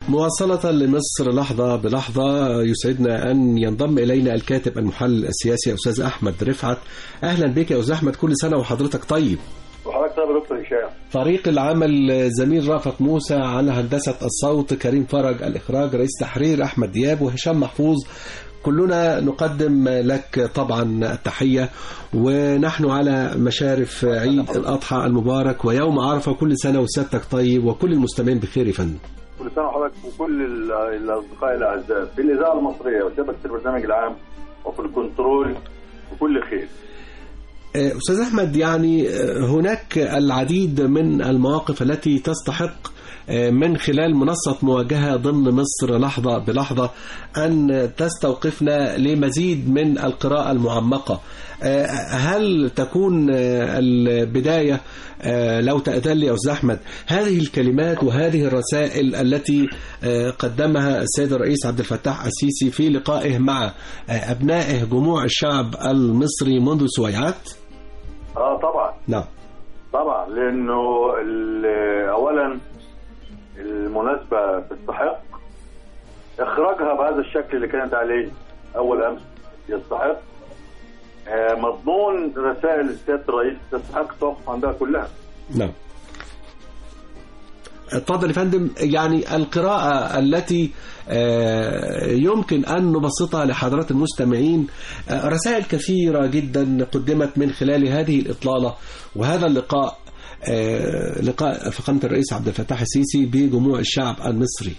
مواصلة لمصر لحظة بلحظة يسعدنا أن ينضم إلينا الكاتب المحلل السياسي أستاذ أحمد رفعت أهلا بك يا أستاذ أحمد كل سنة وحضرتك طيب وحضرتك طيب يا دكتور هشام فريق العمل زميل رافت موسى على هندسة الصوت كريم فرج الإخراج رئيس تحرير أحمد دياب وهشام محفوظ كلنا نقدم لك طبعا التحية ونحن على مشارف عيد الأضحى المبارك ويوم عرفة كل سنة وسيادتك طيب وكل المستمعين بخير يا فندم كل سنه وحضرتك وكل ال- الاصدقاء الاعزاء في الاذاعه المصريه وشبكه البرنامج العام وفي الكنترول وكل خير أستاذ أحمد يعني هناك العديد من المواقف التي تستحق من خلال منصة مواجهة ضمن مصر لحظة بلحظة أن تستوقفنا لمزيد من القراءة المعمقة هل تكون البداية لو تأذن لي يا أستاذ أحمد هذه الكلمات وهذه الرسائل التي قدمها السيد الرئيس عبد الفتاح السيسي في لقائه مع أبنائه جموع الشعب المصري منذ سويعات اه طبعا نعم طبعا لانه ال- اولا المناسبه تستحق اخراجها بهذا الشكل اللي كانت عليه اول امس يستحق آه، مضمون رسائل سياده الرئيس تستحق توقف عندها كلها نعم اتفضل يا فندم يعني القراءة التي آه، يمكن أن نبسطها لحضرات المستمعين آه، رسائل كثيرة جدا قدمت من خلال هذه الإطلالة وهذا اللقاء آه، لقاء فخامة الرئيس عبد الفتاح السيسي بجموع الشعب المصري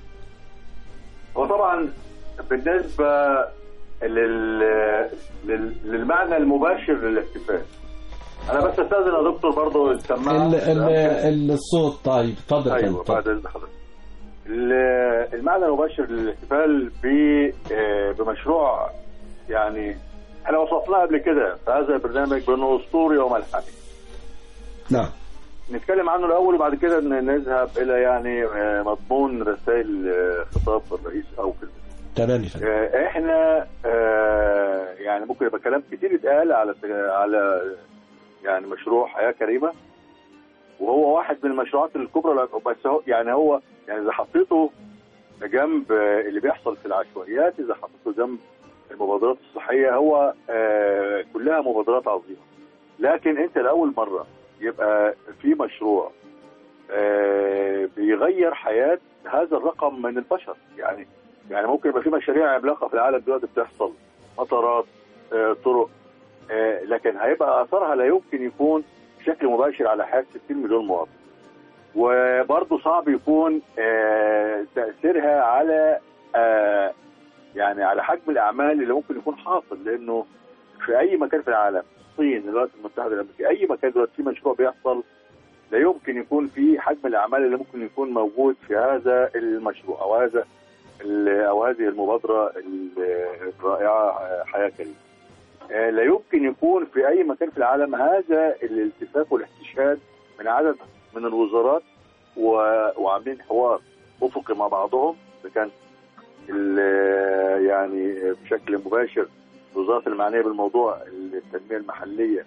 وطبعا بالنسبه لل... لل... للمعنى المباشر للاحتفال انا بس استاذن يا دكتور برضه السماعه ال- ال- الصوت طيب اتفضل يا ايوه فندم، بعد اتفضل. اذن حضرتك ال- المعنى المباشر للاحتفال ب آه، بمشروع يعني احنا وصفناه قبل كده في هذا البرنامج بانه اسطوري وملحمي نعم نتكلم عنه الاول وبعد كده ن- نذهب الى يعني آه، مضمون رسائل آه، خطاب الرئيس او كلمه تمام يا فندم آه، احنا آه، يعني ممكن يبقى كلام كتير اتقال على على يعني مشروع حياه كريمه وهو واحد من المشروعات الكبرى بس هو يعني هو يعني اذا حطيته جنب آه، اللي بيحصل في العشوائيات اذا حطيته جنب المبادرات الصحيه هو آه، كلها مبادرات عظيمه لكن انت لاول مره يبقى في مشروع آه، بيغير حياه هذا الرقم من البشر يعني يعني ممكن يبقى في مشاريع عملاقه في العالم دلوقتي بتحصل مطارات آه، طرق آه، لكن هيبقى اثرها لا يمكن يكون بشكل مباشر على حياه 60 مليون مواطن وبرضه صعب يكون آه، تاثيرها على آه، يعني على حجم الاعمال اللي ممكن يكون حاصل لانه في اي مكان في العالم الصين الولايات المتحده الامريكيه اي مكان دلوقتي في مشروع بيحصل لا يمكن يكون في حجم الاعمال اللي ممكن يكون موجود في هذا المشروع او هذا ال- او هذه المبادره ال- الرائعه آه، حياه كريمه. آه، لا يمكن يكون في اي مكان في العالم هذا الالتفاف والاحتشاد من عدد من الوزارات و- وعاملين حوار افقي مع بعضهم اذا كان ال- يعني بشكل مباشر الوزارات المعنيه بالموضوع التنميه المحليه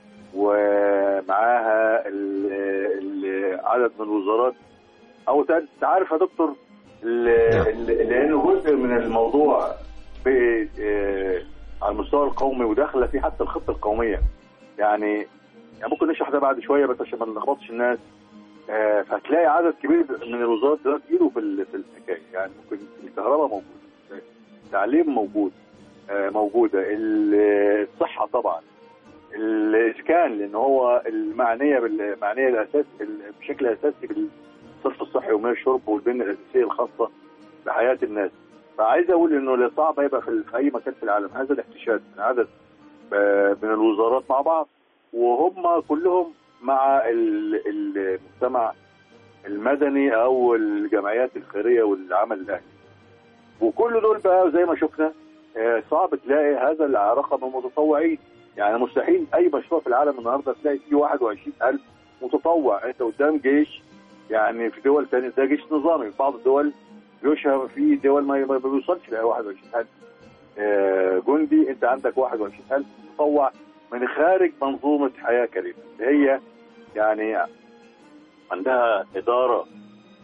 ومعاها ال- ال- عدد من الوزارات او انت عارف يا دكتور ال- ال- لانه جزء من الموضوع ب- آه، على المستوى القومي وداخله فيه حتى الخطه القوميه يعني يعني ممكن نشرح ده بعد شويه بس عشان ما نلخبطش الناس آه، فهتلاقي عدد كبير من الوزارات دلوقتي ايده في ال- في الحكايه يعني ممكن الكهرباء موجوده التعليم موجود آه، موجوده ال- الصحه طبعا الاسكان لان هو المعنيه بالمعنيه الاساس بشكل اساسي بالصرف الصحي ومياه الشرب والبنيه الاساسيه الخاصه بحياه الناس فعايز اقول انه صعب هيبقى في في اي مكان في العالم هذا الاحتشاد من عدد آه، من الوزارات مع بعض وهم كلهم مع ال- المجتمع المدني او الجمعيات الخيريه والعمل الاهلي وكل دول بقى زي ما شفنا آه، صعب تلاقي هذا الرقم المتطوعين يعني مستحيل اي مشروع في العالم النهارده تلاقي فيه 21000 متطوع انت قدام جيش يعني في دول ثانيه ده جيش نظامي في بعض الدول جيوشها في دول ما ما بيوصلش ل 21000 آه، جندي انت عندك 21000 متطوع من خارج منظومه حياه كريمه هي يعني عندها اداره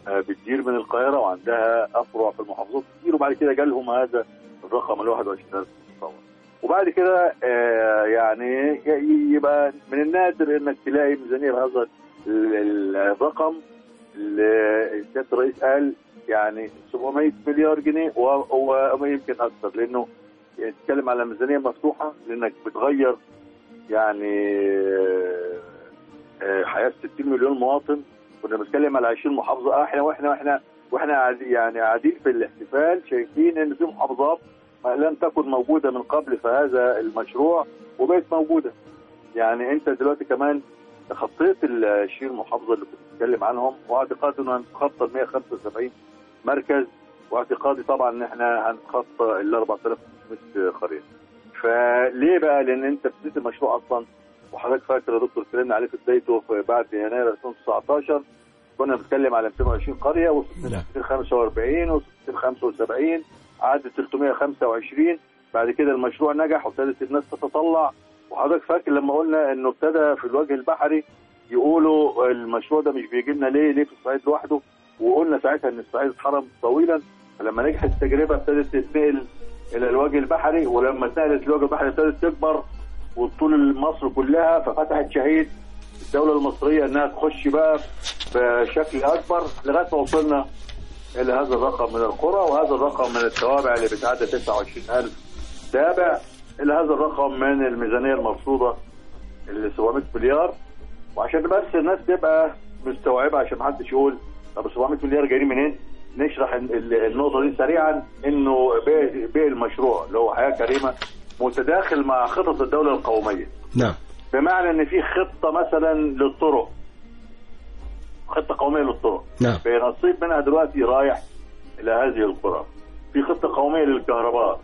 آه، بتدير من القاهره وعندها افرع في المحافظات كتير وبعد كده جالهم هذا الرقم ال 21000 مستوى وبعد كده آه، يعني ي- يبقى من النادر انك تلاقي ميزانيه بهذا ال- ال- الرقم اللي سياده الرئيس قال يعني 700 مليار جنيه و- ويمكن اكثر لانه يتكلم على ميزانيه مفتوحه لانك بتغير يعني آه، آه، حياه 60 مليون مواطن كنا بنتكلم على 20 محافظه آه، احنا واحنا واحنا واحنا قاعد- يعني قاعدين في الاحتفال شايفين ان في محافظات لم تكن موجوده من قبل في هذا المشروع وبقت موجوده يعني انت دلوقتي كمان خطيت ال 20 محافظه اللي كنت بتتكلم عنهم واعتقادي انه هنتخطى ال 175 مركز واعتقادي طبعا ان احنا هنتخطى ال 4500 قريه فليه بقى لان انت ابتديت المشروع اصلا وحضرتك فاكر يا دكتور اتكلمنا عليه في بدايته في بعد يناير 2019 كنا بنتكلم على 220 قريه وصلت نعم. 245 وصلت 275 عدت 325 بعد كده المشروع نجح وابتدت الناس تتطلع وحضرتك فاكر لما قلنا انه ابتدى في الوجه البحري يقولوا المشروع ده مش بيجي لنا ليه ليه في الصعيد لوحده وقلنا ساعتها ان الصعيد اتحرم طويلا فلما نجحت التجربه ابتدت تتنقل الى الوجه البحري ولما اتنقلت الوجه البحري ابتدت تكبر وطول مصر كلها ففتحت شهيد الدوله المصريه انها تخش بقى بشكل اكبر لغايه ما وصلنا الى هذا الرقم من القرى وهذا الرقم من التوابع اللي بتعدى 29000 تابع الى هذا الرقم من الميزانيه المرصوده اللي 700 مليار وعشان بس الناس تبقى مستوعبه عشان محدش يقول طب 700 مليار جايين منين؟ نشرح ال- ال- النقطه دي سريعا انه باقي باقي المشروع اللي هو حياه كريمه متداخل مع خطط الدوله القوميه نعم بمعنى ان في خطه مثلا للطرق خطه قوميه للطرق نعم نصيب منها دلوقتي رايح الى هذه القرى في خطه قوميه للكهرباء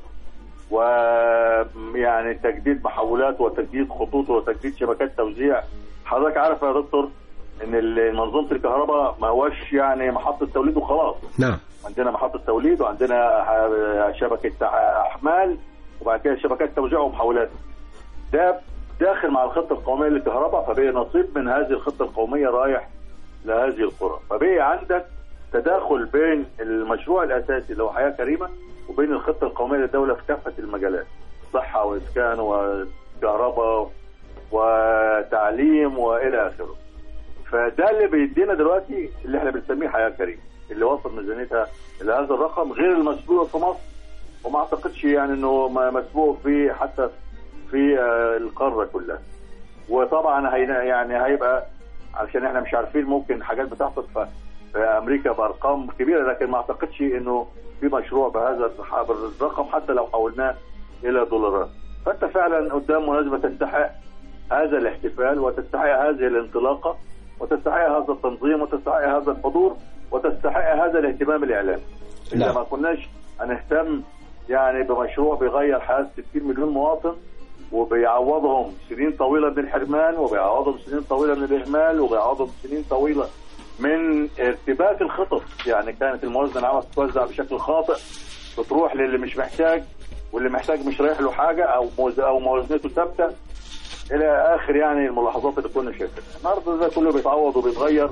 ويعني تجديد محولات وتجديد خطوط وتجديد شبكات توزيع حضرتك عارف يا دكتور ان ال- منظومه الكهرباء ما هوش يعني محطه توليد وخلاص نعم عندنا محطه توليد وعندنا ح- شبكه احمال وبعد كده شبكات توزيع ومحولات ده داخل مع الخطه القوميه للكهرباء فبقي نصيب من هذه الخطه القوميه رايح لهذه القرى فبقي عندك تداخل بين المشروع الاساسي اللي هو حياه كريمه وبين الخطه القوميه للدوله في كافه المجالات صحه واسكان وكهرباء وتعليم والى اخره فده اللي بيدينا دلوقتي اللي احنا بنسميه حياه كريمه اللي وصل ميزانيتها الى هذا الرقم غير المسبوق في مصر وما اعتقدش يعني انه ما- مسبوق في حتى في آه، القاره كلها وطبعا هي يعني هيبقى علشان احنا مش عارفين ممكن حاجات بتحصل في في امريكا بارقام كبيره لكن ما اعتقدش انه في مشروع بهذا الرح- الرقم حتى لو حولناه الى دولارات فانت فعلا قدام مناسبه تستحق هذا الاحتفال وتستحق هذه الانطلاقه وتستحق هذا التنظيم وتستحق هذا الحضور وتستحق هذا الاهتمام الاعلامي اذا نعم. ما كناش هنهتم يعني بمشروع بيغير حياه 60 مليون مواطن وبيعوضهم سنين طويله من الحرمان وبيعوضهم سنين طويله من الاهمال وبيعوضهم سنين طويله من ارتباك الخطط يعني كانت الموازنه العامه بتتوزع بشكل خاطئ بتروح للي مش محتاج واللي محتاج مش رايح له حاجه او موز- او موازنته ثابته الى اخر يعني الملاحظات اللي كنا شايفينها النهارده ده كله بيتعوض وبيتغير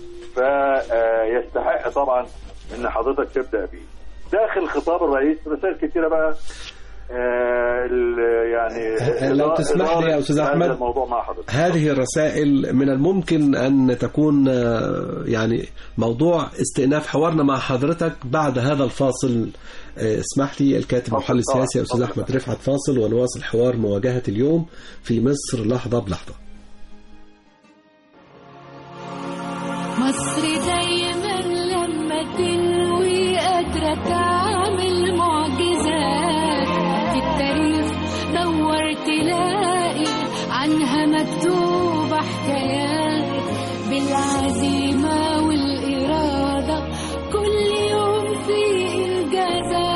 فيستحق طبعا ان حضرتك تبدا بيه داخل خطاب الرئيس رسائل كتيره بقى آه، ال- يعني لو تسمح لي يا أستاذ هذا أحمد. الموضوع مع حضرتك هذه الرسائل من الممكن أن تكون آه، يعني موضوع استئناف حوارنا مع حضرتك بعد هذا الفاصل آه، اسمح لي الكاتب طبعا، المحلل طبعا، السياسي أستاذ طبعا. أحمد رفعت فاصل ونواصل حوار مواجهة اليوم في مصر لحظة بلحظة مصر دايما لما تنوي قادرة تعمل معجزات في التاريخ دور تلاقي عنها مكتوبة حكايات بالعزيمة والإرادة كل يوم في إنجازات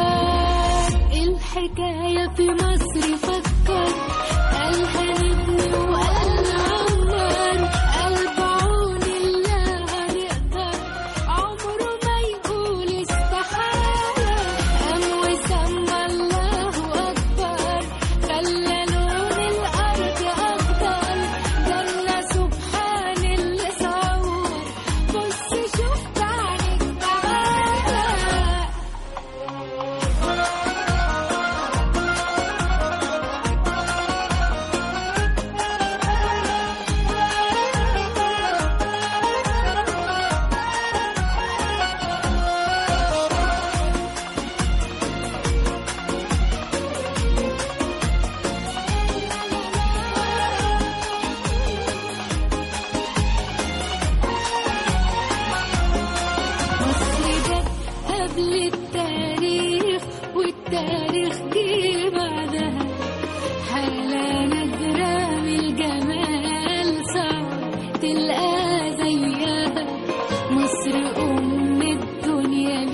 الحكاية في مصر فكر قال هنبني وقال عمر قال بعون الله هنقدر عمره ما يقول استحالة قام وسمى الله أكبر خلى لون الأرض أخضر جنة سبحان اللي صور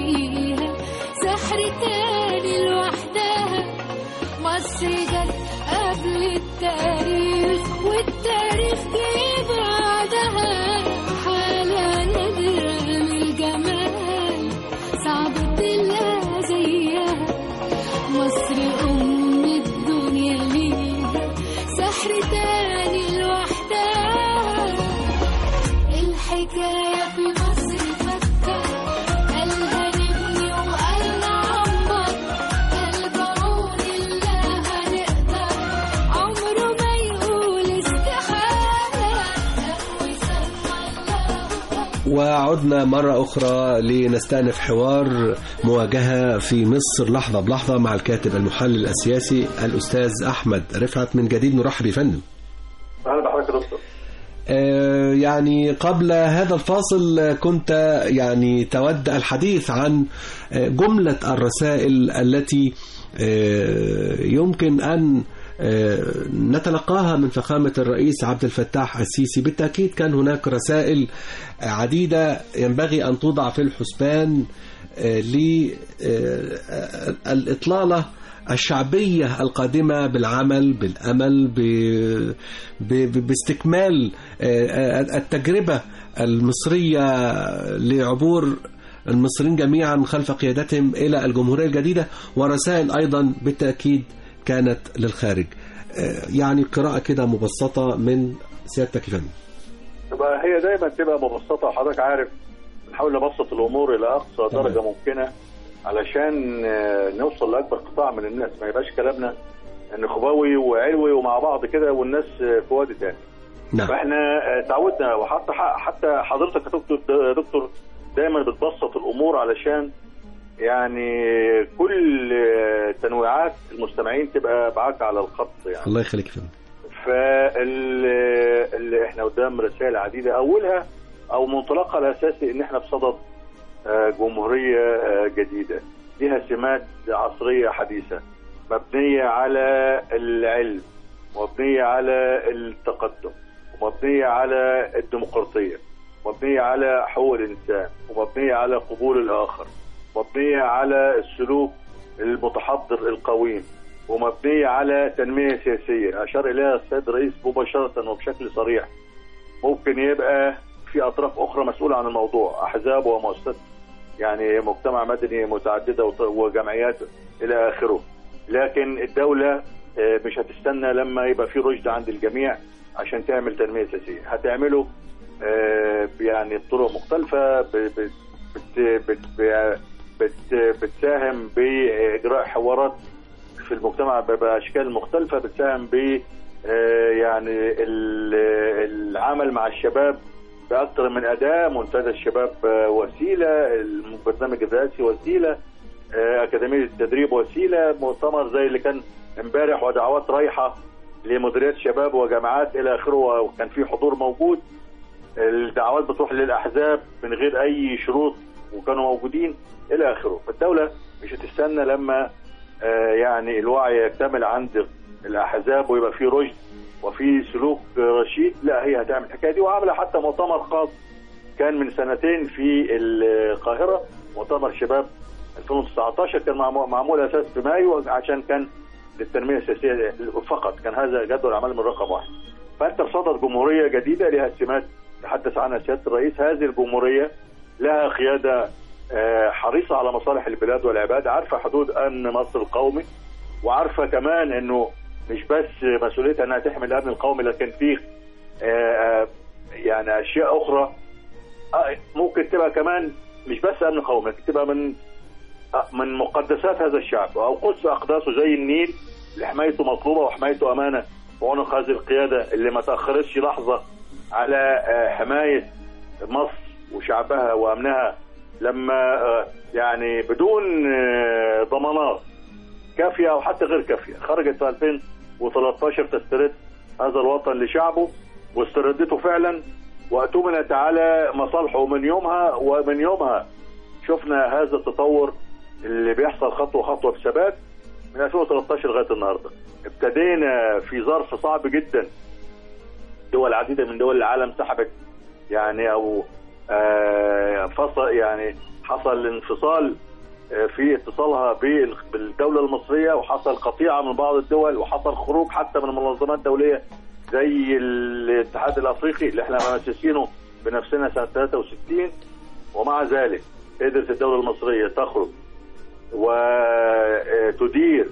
ليها سحر تاني لوحدها مصر جت قبل التاريخ والتاريخ جه بعدها حالة نادرة من الجمال صعب تلاقي زيها مصر أم الدنيا ليها سحر تاني لوحدها الحكاية في مصر فكر قالها نبني وقالنا عمر قلب عون الله هنقدر عمره ما يقول استحالة لو سمى الله وعدنا مرة أخرى لنستأنف حوار مواجهة في مصر لحظة بلحظة مع الكاتب المحلل السياسي الأستاذ أحمد رفعت من جديد نرحب يا فندم اهلا بحضرتك يا دكتور آه، يعني قبل هذا الفاصل كنت يعني تود الحديث عن آه، جملة الرسائل التي آه، يمكن أن آه، نتلقاها من فخامة الرئيس عبد الفتاح السيسي بالتأكيد كان هناك رسائل عديدة ينبغي أن توضع في الحسبان للإطلالة الشعبية القادمة بالعمل بالأمل ب... ب... باستكمال آه، التجربة المصرية لعبور المصريين جميعا خلف قيادتهم إلى الجمهورية الجديدة ورسائل أيضا بالتأكيد كانت للخارج آه، يعني قراءة كده مبسطة من سيادتك يا فندم تبقى هي دايما تبقى مبسطه وحضرتك عارف بنحاول نبسط الامور الى اقصى تمام. درجه ممكنه علشان آه، نوصل لاكبر قطاع من الناس ما يبقاش كلامنا نخبوي وعلوي ومع بعض كده والناس آه، في وادي تاني نعم فاحنا آه، تعودنا وحتى حتى حضرتك يا دكتور دكتور دايما بتبسط الامور علشان يعني كل آه، تنويعات المستمعين تبقى معاك على الخط يعني الله يخليك يا فندم فاللي احنا قدام رسائل عديده اولها او منطلقها الاساسي ان احنا بصدد آه، جمهوريه آه، جديده لها سمات عصريه حديثه مبنيه على العلم مبنيه على التقدم ومبنيه على الديمقراطيه مبنيه على حقوق الانسان ومبنيه على قبول الاخر مبنيه على السلوك المتحضر القويم ومبنيه على تنميه سياسيه اشار اليها السيد الرئيس مباشره وبشكل صريح ممكن يبقى في اطراف اخرى مسؤوله عن الموضوع احزاب ومؤسسات يعني مجتمع مدني متعدده وط- وجمعيات الى اخره لكن الدوله آه، مش هتستنى لما يبقى في رشد عند الجميع عشان تعمل تنميه سياسيه هتعمله آه، يعني بطرق مختلفه ب- ب- بت- بت- بت- بتساهم باجراء حوارات في المجتمع ب- باشكال مختلفه بتساهم ب آه، يعني ال- العمل مع الشباب باكثر من اداه منتدى الشباب آه، وسيله البرنامج الرئاسي وسيله آه، اكاديميه التدريب وسيله مؤتمر زي اللي كان امبارح ودعوات رايحه لمديريات شباب وجامعات الى اخره وكان في حضور موجود الدعوات بتروح للاحزاب من غير اي شروط وكانوا موجودين الى اخره فالدوله مش هتستنى لما آه، يعني الوعي يكتمل عند الاحزاب ويبقى في رشد وفي سلوك رشيد لا هي هتعمل الحكايه دي وعامله حتى مؤتمر خاص كان من سنتين في القاهره مؤتمر شباب 2019 كان معمو- معمول اساس في مايو عشان كان للتنميه السياسيه فقط كان هذا جدول اعمال من رقم واحد فانت بصدد جمهوريه جديده لها سمات تحدث عنها سياده الرئيس هذه الجمهوريه لها قياده آه، حريصه على مصالح البلاد والعباد عارفه حدود امن مصر القومي وعارفه كمان انه مش بس مسؤوليتها انها تحمي الامن القومي لكن في آه، آه، يعني اشياء اخرى آه، ممكن تبقى كمان مش بس امن قومي لكن تبقى من آه، من مقدسات هذا الشعب او قدس اقداسه زي النيل اللي حمايته مطلوبه وحمايته امانه وعنق هذه القياده اللي ما تاخرتش لحظه على آه، حمايه مصر وشعبها وامنها لما آه، يعني بدون آه، ضمانات كافيه او حتى غير كافيه خرجت في 2013 تسترد هذا الوطن لشعبه واستردته فعلا واؤتمنت على مصالحه من يومها ومن يومها شفنا هذا التطور اللي بيحصل خطوه خطوه بثبات من 2013 لغايه النهارده ابتدينا في ظرف صعب جدا دول عديده من دول العالم سحبت يعني او آه، فصل يعني حصل انفصال آه، في اتصالها بال- بالدوله المصريه وحصل قطيعه من بعض الدول وحصل خروج حتى من منظمات دوليه زي الاتحاد الافريقي اللي احنا مؤسسينه بنفسنا سنه 63 ومع ذلك قدرت الدوله المصريه تخرج وتدير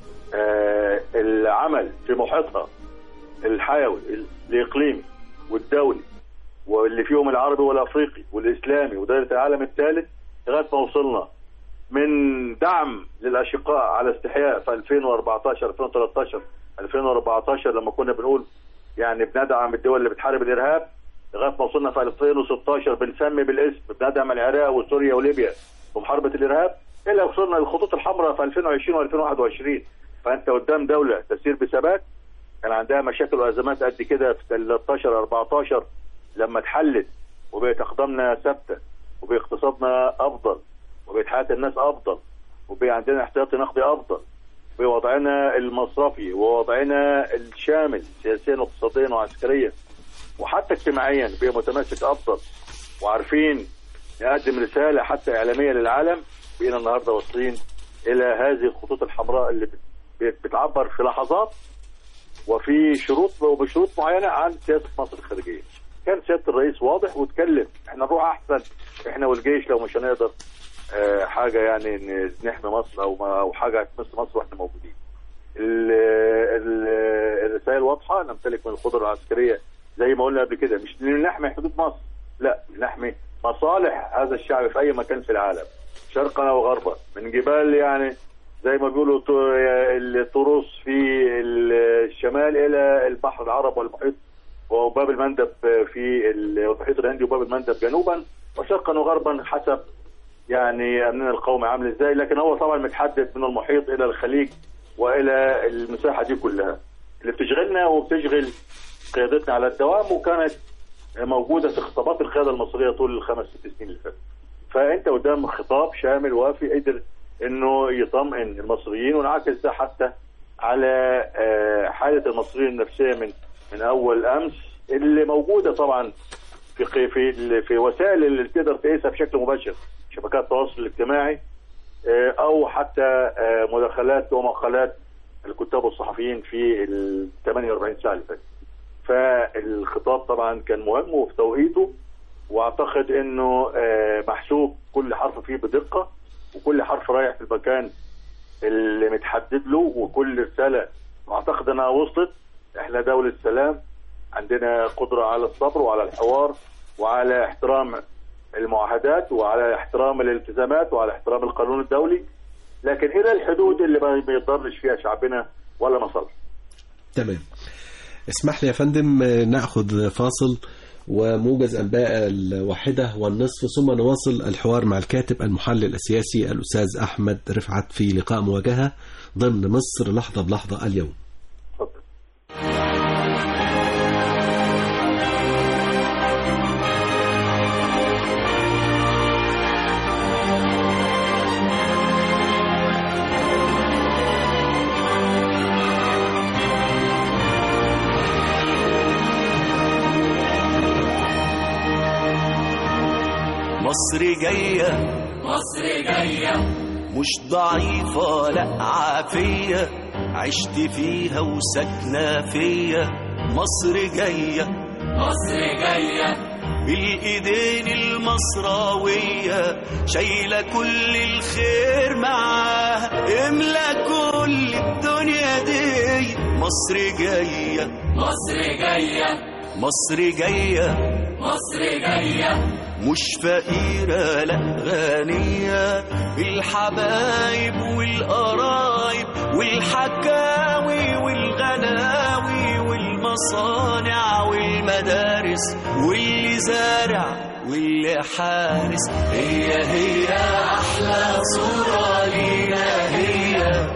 آه، العمل في محيطها الحيوي الاقليمي والدولي واللي فيهم العربي والافريقي والاسلامي ودائره العالم الثالث لغايه ما وصلنا من دعم للاشقاء على استحياء في 2014 2013 2014 لما كنا بنقول يعني بندعم الدول اللي بتحارب الارهاب لغايه ما وصلنا في 2016 بنسمي بالاسم بندعم العراق وسوريا وليبيا ومحاربه الارهاب الى وصلنا للخطوط الحمراء في 2020 و2021 فانت قدام دوله تسير بثبات كان عندها مشاكل وازمات قد كده في 13 14 لما اتحلت وبقت اقدامنا ثابته وباقتصادنا افضل وبقت حياه الناس افضل وبقى عندنا احتياطي نقدي افضل بوضعنا المصرفي ووضعنا الشامل سياسيا واقتصاديا وعسكريا وحتى اجتماعيا بقى متماسك افضل وعارفين نقدم رساله حتى اعلاميه للعالم بقينا النهارده واصلين الى هذه الخطوط الحمراء اللي بت- بتعبر في لحظات وفي شروط وبشروط معينه عن سياسه مصر الخارجيه. كان سياده الرئيس واضح واتكلم احنا نروح احسن احنا والجيش لو مش هنقدر آه، حاجه يعني ن- نحمي مصر او ما او حاجه تمس مصر واحنا موجودين. ال- ال- الرسائل واضحه نمتلك من القدره العسكريه زي ما قلنا قبل كده مش لنحمي حدود مصر لا نحمي مصالح هذا الشعب في اي مكان في العالم شرقا وغربا من جبال يعني زي ما بيقولوا ط- الطروس في الشمال الى البحر العرب والمحيط وباب المندب في المحيط الهندي وباب المندب جنوبا وشرقا وغربا حسب يعني امننا القومي عامل ازاي لكن هو طبعا متحدد من المحيط الى الخليج والى المساحه دي كلها اللي بتشغلنا وبتشغل قيادتنا على الدوام وكانت موجوده في خطابات القياده المصريه طول الخمس ست سنين اللي فاتت. فانت قدام خطاب شامل وافي قدر انه يطمئن المصريين وانعكس ده حتى على آه، حاله المصريين النفسيه من من اول امس اللي موجوده طبعا في قي- في في وسائل اللي تقدر تقيسها بشكل مباشر شبكات التواصل الاجتماعي آه، او حتى آه، مداخلات ومقالات الكتاب والصحفيين في ال 48 ساعه اللي فاتت. فالخطاب طبعا كان مهم وفي توقيته واعتقد انه آه، محسوب كل حرف فيه بدقه وكل حرف رايح في المكان اللي متحدد له وكل رساله اعتقد انها وصلت احنا دوله سلام عندنا قدره على الصبر وعلى الحوار وعلى احترام المعاهدات وعلى احترام الالتزامات وعلى احترام القانون الدولي لكن الى الحدود اللي ما ما يضرش فيها شعبنا ولا مصالح تمام اسمح لي يا فندم آه، ناخذ فاصل وموجز انباء الواحده والنصف ثم نواصل الحوار مع الكاتب المحلل السياسي الاستاذ احمد رفعت في لقاء مواجهه ضمن مصر لحظه بلحظه اليوم. اتفضل مصر جاية مصر جاية مش ضعيفة لا عافية عشت فيها وسكنة فيا مصر جاية مصر جاية بالإيدين المصراوية شايلة كل الخير معاها املى كل الدنيا دي مصر جاية مصر جاية مصر جاية مصر جاية مش فقيرة لا غنية بالحبايب والقرايب والحكاوي والغناوي والمصانع والمدارس واللي زارع واللي حارس هي هي أحلى صورة لينا هي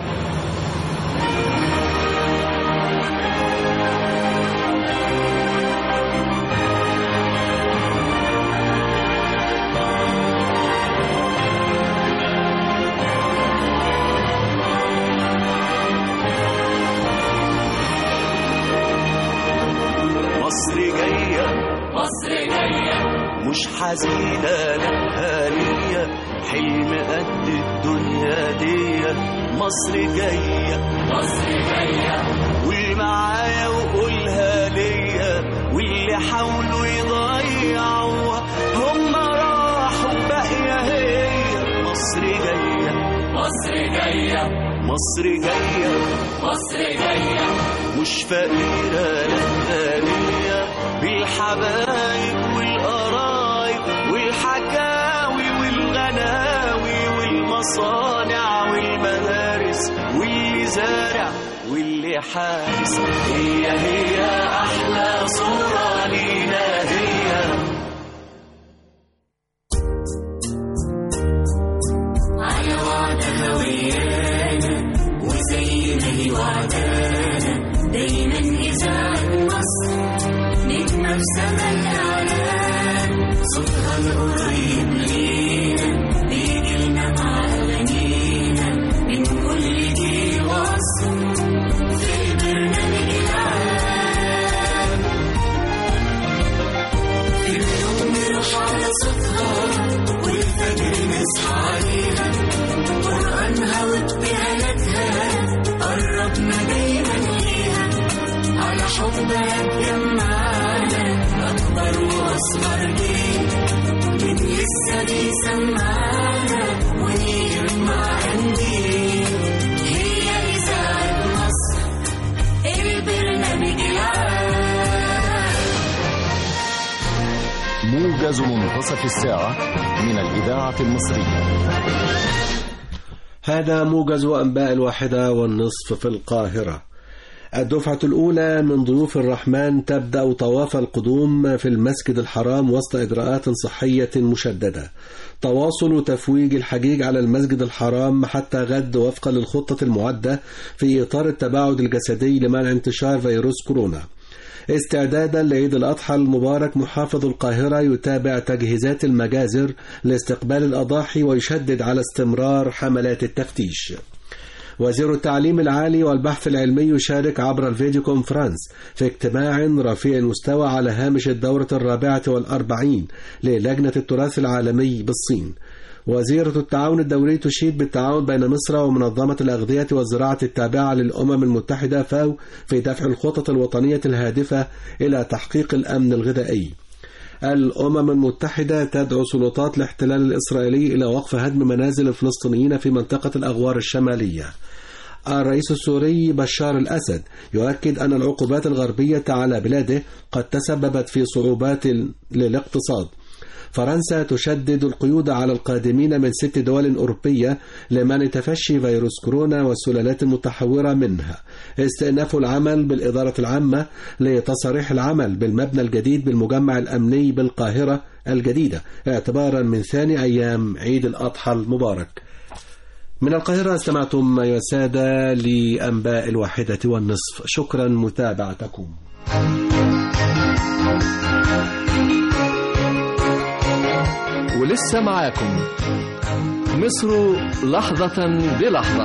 مصر جاية مصر جاية مش حزينة لا هانية حلم قد الدنيا دي مصر جاية مصر جاية واللي معايا وقولها ليا واللي حاولوا يضيعوها هم راحوا باقية هي مصر جاية مصر جاية مصر جاية مصر جاية مش فقيرة لا غنية بالحبايب والقرايب والحكاوي والغناوي والمصانع والمدارس واللي زارع واللي حارس هي هي أحلى صورة لينا هي على وعدها ويانا وزي ما هي وعدانا دايما إذاعة مصر نجمة في سما الإعلام صوتها القريب لينا بيجيلنا مع أغانينا من كل جيل وعصر في برنامج العام في اليوم نروح على صوتها والفجر نصحى عليها قرآنها وابتهالاتها قربنا دايما ليها على حبها اتجمعنا أكبر وأصغر جيل من لسه بيسمعنا ونجمع قنديل هي إذاعة مصر البرنامج العام موجز منتصف الساعة من الإذاعة المصرية هذا موجز أنباء الواحدة والنصف في القاهرة الدفعة الأولى من ضيوف الرحمن تبدأ طواف القدوم في المسجد الحرام وسط إجراءات صحية مشددة تواصل تفويج الحجيج على المسجد الحرام حتى غد وفقا للخطة المعدة في إطار التباعد الجسدي لمنع انتشار فيروس كورونا استعدادا لعيد الأضحى المبارك محافظ القاهرة يتابع تجهيزات المجازر لاستقبال الأضاحي ويشدد على استمرار حملات التفتيش وزير التعليم العالي والبحث العلمي يشارك عبر الفيديو كونفرنس في اجتماع رفيع المستوى على هامش الدورة الرابعة والأربعين للجنة التراث العالمي بالصين وزيرة التعاون الدولي تشيد بالتعاون بين مصر ومنظمة الأغذية والزراعة التابعة للأمم المتحدة فاو في دفع الخطط الوطنية الهادفة إلى تحقيق الأمن الغذائي الأمم المتحدة تدعو سلطات الاحتلال الإسرائيلي إلى وقف هدم منازل الفلسطينيين في منطقة الأغوار الشمالية الرئيس السوري بشار الأسد يؤكد أن العقوبات الغربية على بلاده قد تسببت في صعوبات للاقتصاد فرنسا تشدد القيود على القادمين من ست دول أوروبية لمنع تفشي فيروس كورونا والسلالات المتحورة منها استئناف العمل بالإدارة العامة لتصاريح العمل بالمبنى الجديد بالمجمع الأمني بالقاهرة الجديدة اعتبارا من ثاني أيام عيد الأضحى المبارك من القاهرة استمعتم يا سادة لأنباء الواحدة والنصف شكرا متابعتكم ولسه معاكم مصر لحظة بلحظة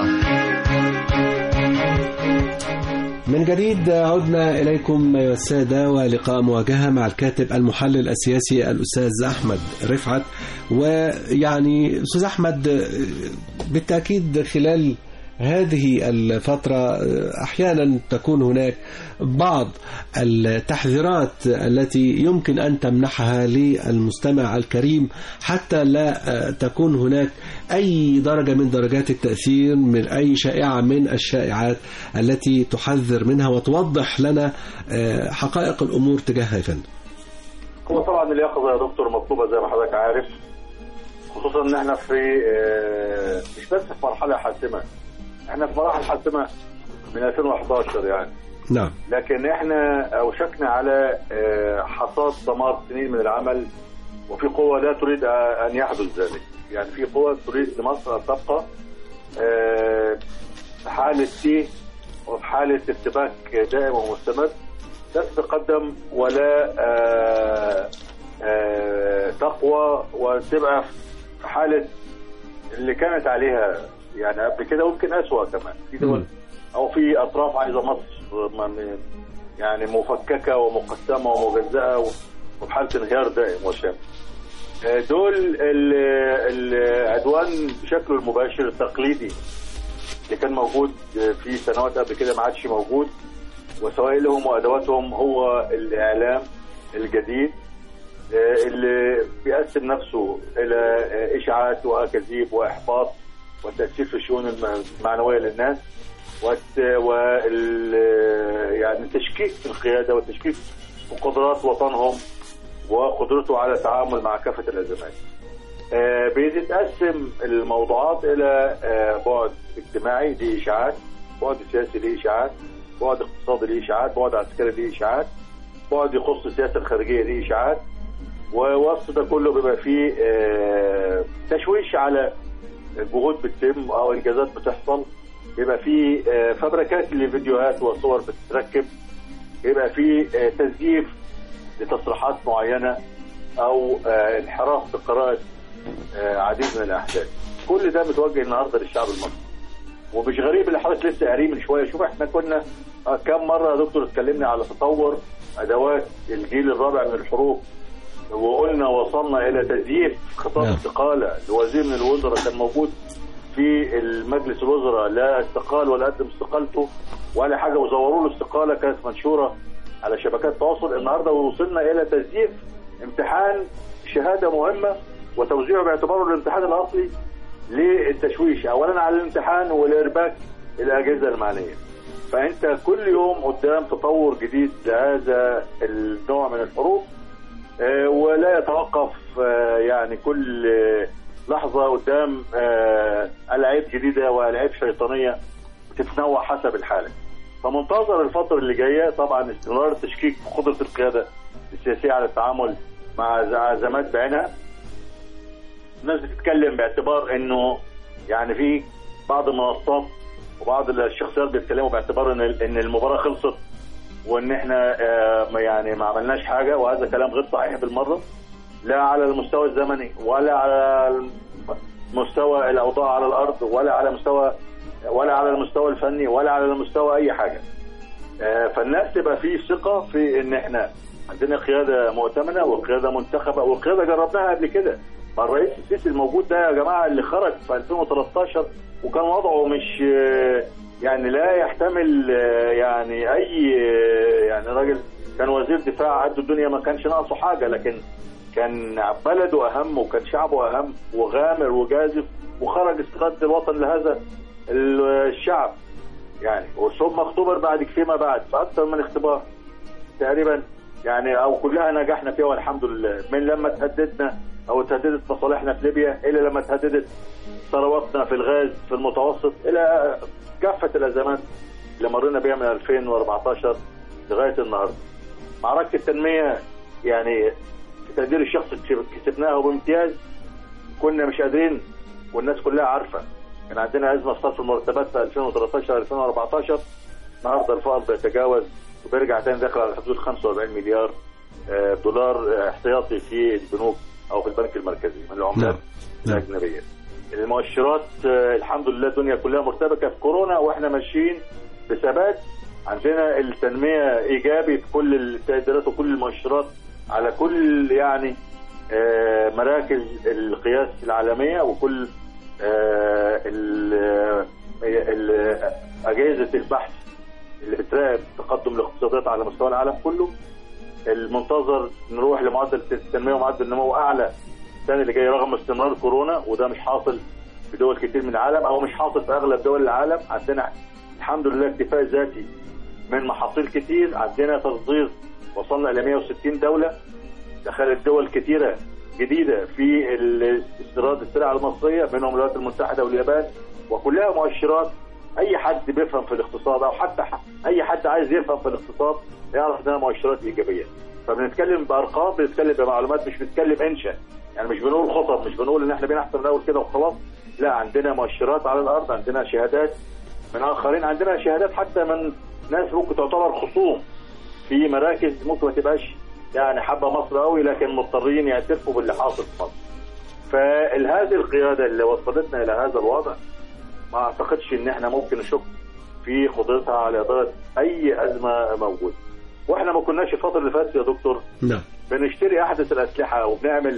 من جديد عدنا إليكم أيها السادة ولقاء مواجهة مع الكاتب المحلل السياسي الأستاذ أحمد رفعت ويعني أستاذ أحمد بالتأكيد خلال هذه الفترة أحيانا تكون هناك بعض التحذيرات التي يمكن أن تمنحها للمستمع الكريم حتى لا تكون هناك أي درجة من درجات التأثير من أي شائعة من الشائعات التي تحذر منها وتوضح لنا حقائق الأمور تجاهها يا فندم. هو طبعا اليقظه يا دكتور مطلوبه زي ما حضرتك عارف خصوصا ان احنا في آه، مش بس في مرحله حاسمه احنا في مراحل حاسمه من 2011 يعني نعم لكن احنا اوشكنا على آه، حصاد ثمار سنين من العمل وفي قوة لا تريد ان يحدث ذلك يعني في قوة تريد لمصر ان تبقى آه، في حالة تيه وفي حالة ارتباك دائم ومستمر لا تتقدم ولا آه، آه، تقوى وتبقى في حالة اللي كانت عليها يعني قبل كده ويمكن أسوأ كمان في دول مم. أو في أطراف عايزة مصر من- يعني مفككة ومقسمة ومجزأة وفي حالة انهيار دائم وشامل آه، دول ال- العدوان بشكله المباشر التقليدي اللي كان موجود آه، في سنوات قبل كده ما عادش موجود وسائلهم وادواتهم هو الاعلام الجديد آه، اللي بيقسم نفسه الى آه، اشاعات واكاذيب واحباط والتاثير في الشؤون الم- المعنويه للناس والت- وال يعني تشكيك في القياده وتشكيك في قدرات وطنهم وقدرته على التعامل مع كافه الازمات. آه، بيتقسم الموضوعات الى آه، بعد اجتماعي دي اشاعات، بعد سياسي ليه اشاعات، بعد اقتصادي ليه اشاعات، بعد عسكري ليه اشاعات، بعد يخص السياسه الخارجيه ليه اشاعات، ووسط ده كله بيبقى فيه آه، تشويش على جهود بتتم او انجازات بتحصل بيبقى فيه آه، فبركات لفيديوهات وصور بتتركب بيبقى فيه آه، تزييف لتصريحات معينه او آه، انحراف في قراءه آه، عديد من الاحداث كل ده متوجه النهارده للشعب المصري ومش غريب اللي حضرتك لسه قاريه من شويه شوف احنا كنا آه، كم مره يا دكتور اتكلمنا على تطور ادوات الجيل الرابع من الحروب وقلنا وصلنا الى تزييف خطاب نعم. استقاله لوزير من الوزراء كان موجود في المجلس الوزراء لا استقال ولا قدم استقالته ولا حاجه وزوروا له استقاله كانت منشوره على شبكات التواصل النهارده وصلنا الى تزييف امتحان شهاده مهمه وتوزيعه باعتباره الامتحان الاصلي للتشويش اولا على الامتحان والارباك الاجهزه المعنيه فانت كل يوم قدام تطور جديد لهذا النوع من الحروب آه، ولا يتوقف آه، يعني كل آه، لحظه قدام آه، العاب جديده والعاب شيطانيه بتتنوع حسب الحاله فمنتظر الفتره اللي جايه طبعا استمرار التشكيك في قدره القياده السياسيه على التعامل مع ز- ازمات بعينها الناس بتتكلم باعتبار انه يعني في بعض المنصات وبعض الشخصيات بيتكلموا باعتبار ان ان المباراه خلصت وان احنا آه، ما يعني ما عملناش حاجه وهذا كلام غير صحيح بالمره لا على المستوى الزمني ولا على مستوى الاوضاع على الارض ولا على مستوى ولا على المستوى الفني ولا على المستوى اي حاجه آه، فالناس تبقى في ثقه في ان احنا عندنا قياده مؤتمنه وقياده منتخبه وقياده جربناها قبل كده ما الرئيس السيسي الموجود ده يا جماعه اللي خرج في 2013 وكان وضعه مش آه، يعني لا يحتمل آه، يعني اي آه، يعني راجل كان وزير دفاع قد الدنيا ما كانش ناقصه حاجه لكن كان بلده اهم وكان شعبه اهم وغامر وجازف وخرج استغاثه الوطن لهذا الشعب يعني ثم اختبر بعد فيما بعد فاكثر من اختبار تقريبا يعني او كلها نجحنا فيها والحمد لله من لما تهددنا او تهددت مصالحنا في ليبيا الى لما تهددت ثرواتنا في الغاز في المتوسط الى كافه الازمات اللي مرينا بها من 2014 لغايه النهارده. معركه التنميه يعني في تقدير الشخص كسبناها بامتياز كنا مش قادرين والناس كلها عارفه كان عندنا ازمه في صرف المرتبات في 2013 2014 النهارده الفقر بيتجاوز وبيرجع تاني داخل على حدود 45 مليار آه، دولار آه، احتياطي في البنوك او في البنك المركزي من العملات نعم. نعم. الاجنبيه. المؤشرات آه، الحمد لله الدنيا كلها مرتبكه في كورونا واحنا ماشيين بثبات عندنا التنميه ايجابي في كل التقديرات وكل المؤشرات على كل يعني آه، مراكز القياس العالميه وكل آه، ال- ال- اجهزه البحث اللي بتراقب تقدم الاقتصادات على مستوى العالم كله المنتظر نروح لمعدل التنميه ومعدل النمو اعلى السنه اللي جايه رغم استمرار كورونا وده مش حاصل في دول كتير من العالم او مش حاصل في اغلب دول العالم عندنا الحمد لله اكتفاء ذاتي من محاصيل كتير عندنا تصدير وصلنا الى 160 دوله دخلت دول كتيره جديده في الاستيراد السلع المصريه منهم الولايات المتحده واليابان وكلها مؤشرات اي حد بيفهم في الاقتصاد او حتى ح- اي حد عايز يفهم في الاقتصاد يعرف انها مؤشرات ايجابيه فبنتكلم بارقام بنتكلم بمعلومات مش بنتكلم انشا يعني مش بنقول خطط مش بنقول ان احنا بنحسب الاول كده وخلاص لا عندنا مؤشرات على الارض عندنا شهادات من اخرين عندنا شهادات حتى من ناس ممكن تعتبر خصوم في مراكز ممكن ما تبقاش يعني حابه مصر قوي لكن مضطرين يعترفوا باللي حاصل في مصر. فهذه القياده اللي وصلتنا الى هذا الوضع ما اعتقدش ان احنا ممكن نشك في قدرتها على اداره اي ازمه موجوده. واحنا ما كناش الفتره اللي فاتت يا دكتور نعم بنشتري احدث الاسلحه وبنعمل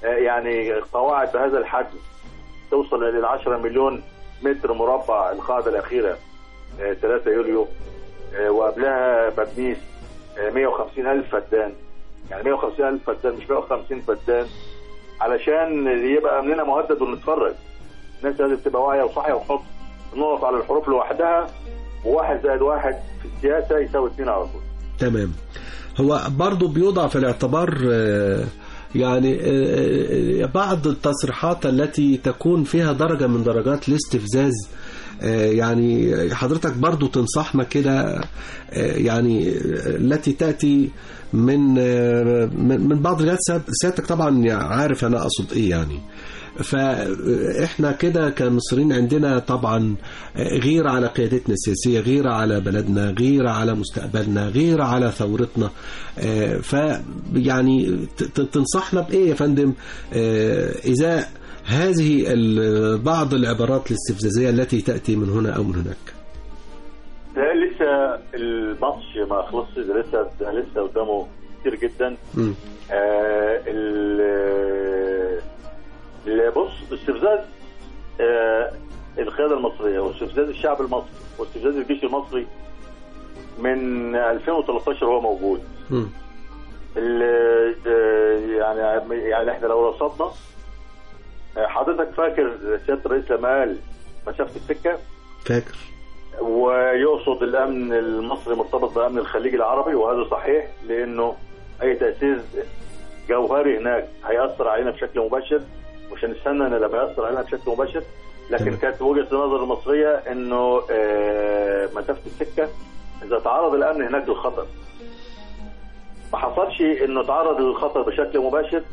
آه، يعني قواعد بهذا الحجم توصل الى 10 مليون متر مربع القاعده الاخيره آه، 3 يوليو آه، وقبلها بابنيس آه، 150 الف فدان يعني 150 الف فدان مش 150 فدان علشان يبقى امننا مهدد ونتفرج الناس لازم تبقى واعيه وصاحيه وتحط النقط على الحروف لوحدها وواحد زائد واحد في السياسه يساوي اثنين على طول تمام هو برضو بيوضع في الاعتبار آه، يعني آه، آه، بعض التصريحات التي تكون فيها درجة من درجات الاستفزاز آه، يعني حضرتك برضو تنصحنا كده آه، يعني آه، التي تأتي من آه، من من بعض الجهات سيادة- سيادتك طبعا عارف أنا أقصد إيه يعني فاحنا كده كمصريين عندنا طبعا غيرة على قيادتنا السياسية غيرة على بلدنا غيرة على مستقبلنا غيرة على ثورتنا آه، ف يعني ت- ت- تنصحنا بإيه يا فندم آه، إذا هذه ال- بعض العبارات الاستفزازية التي تأتي من هنا أو من هناك ده لسه الماتش ما خلصش ده لسه ده لسه قدامه كتير جدا مم. آه ال- ال- بص استفزاز آه القياده المصريه واستفزاز الشعب المصري واستفزاز الجيش المصري من 2013 هو موجود مم. ال- آه، يعني يعني احنا لو رصدنا آه، حضرتك فاكر سياده الرئيس لما قال مسافه السكه فاكر ويقصد الامن المصري مرتبط بامن الخليج العربي وهذا صحيح لانه اي تاسيس جوهري هناك هياثر علينا بشكل مباشر مش هنستنى ان لما ياثر علينا بشكل مباشر لكن تمام. كانت وجهه النظر المصريه انه آه، مسافه السكه اذا تعرض الامن هناك للخطر ما حصلش انه تعرض للخطر بشكل مباشر